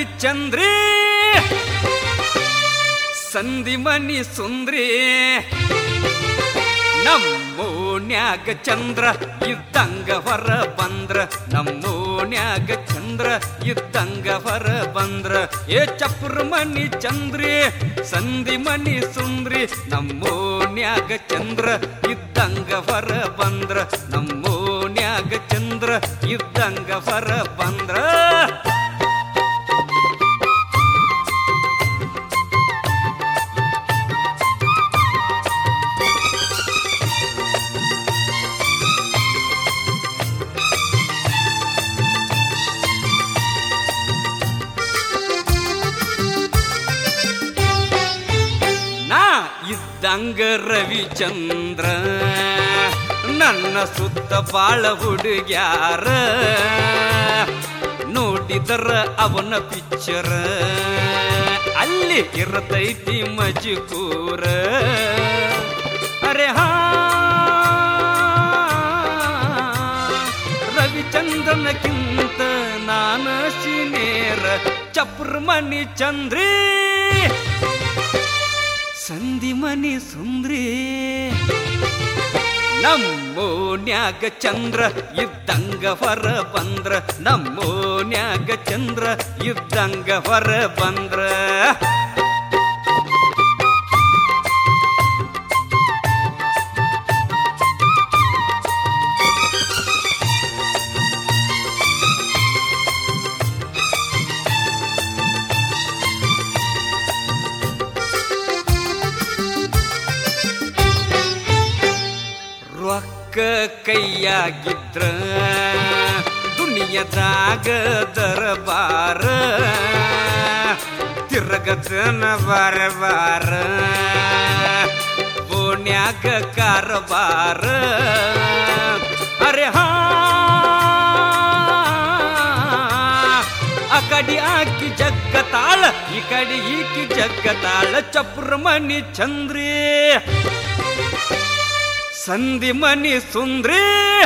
ಮನಿ ಚಂದ್ರಿ ಸಂಧಿ ಮನಿ ಸುಂದ್ರಿ ನಮ್ಮೋನ್ಯಾಗ ಚಂದ್ರ ಇದ್ದಂಗ ಹೊರ ಬಂದ್ರ ನಮ್ಮೋನ್ಯಾಗ ಚಂದ್ರ ಇದ್ದಂಗ ಹೊರ ಬಂದ್ರ ಏ ಚಪ್ರ ಮನಿ ಚಂದ್ರಿ ಸಂಧಿ ಮನಿ ಸುಂದ್ರಿ ನಮ್ಮೋನ್ಯಾಗ ಚಂದ್ರ ಇದ್ದಂಗ ಹೊರ ಬಂದ್ರ ನಮ್ಮೋನ್ಯಾಗ ಚಂದ್ರ ಇದ್ದಂಗ ಹೊರ ಬಂದ್ರ ನಾ ಇದ್ದಂಗ ರವಿಚಂದ್ರ ನನ್ನ ಸುತ್ತ ಬಾಳ ಹುಡುಗ್ಯಾರ ನೋಡಿದರ ಅವನ ಪಿಕ್ಚರ ಅಲ್ಲಿ ಇರತೈತಿ ಮಜಕೂರ ಅರೆ ಹಾ ರವಿಚಂದ್ರನಕ್ಕಿಂತ ನಾನ ಸಿನೇರ ಚಪ್ರ ಮನಿ ಚಂದ್ರಿ ಸಂಧಿ ಮನಿ ಸುಂದ್ರಿ ನಮ್ಮೋನ್ಯಾಗ ಚಂದ್ರ ಇದ್ದಂಗ ಹೊರ ಬಂದ್ರ ನಮ್ಮೋನ್ಯಾಗ ಚಂದ್ರ ಇದ್ದಂಗ ಹೊರ ಬಂದ್ರ ರೊಕ್ಕ ಕೈಯಾಗಿದ್ರ ದುನಿಯದಾಗ ದರಬಾರ ತಿರಗತನ ಬಾರ ಬಾರ ಓಣ್ಯಾಗ ಕಾರಬಾರ ಅರೆ ಹಾ ಆ ಕಡಿ ಆಕಿ ಜಗ್ಗತಾಳ ಈ ಕಡಿ ಈಕಿ ಜಗ್ಗತಾಳ ಚಪ್ರ ಮನಿ ಚಂದ್ರಿ ಸಂಧಿ ಮನಿ ಸುಂದ್ರಿ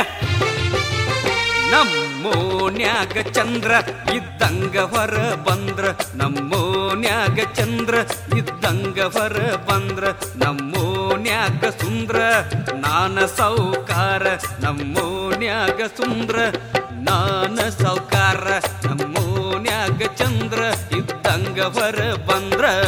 ನಮ್ಮೋನ್ಯಾಗ ಚಂದ್ರ ಇದ್ದಂಗ ಹೊರ ಬಂದ್ರ ನಮ್ಮೋನ್ಯಾಗ ಚಂದ್ರ ಇದ್ದಂಗ ಹೊರ ಬಂದ್ರ ನಮ್ಮೋನ್ಯಾಗ ಸುಂದ್ರ ನಾನ ಸೌಕಾರ ನಮ್ಮೋನ್ಯಾಗ ಸುಂದ್ರ ನಾನ ಸೌಕಾರ ನಮ್ಮೋನ್ಯಾಗ ಚಂದ್ರ ಇದ್ದಂಗ ಹೊರ ಬಂದ್ರ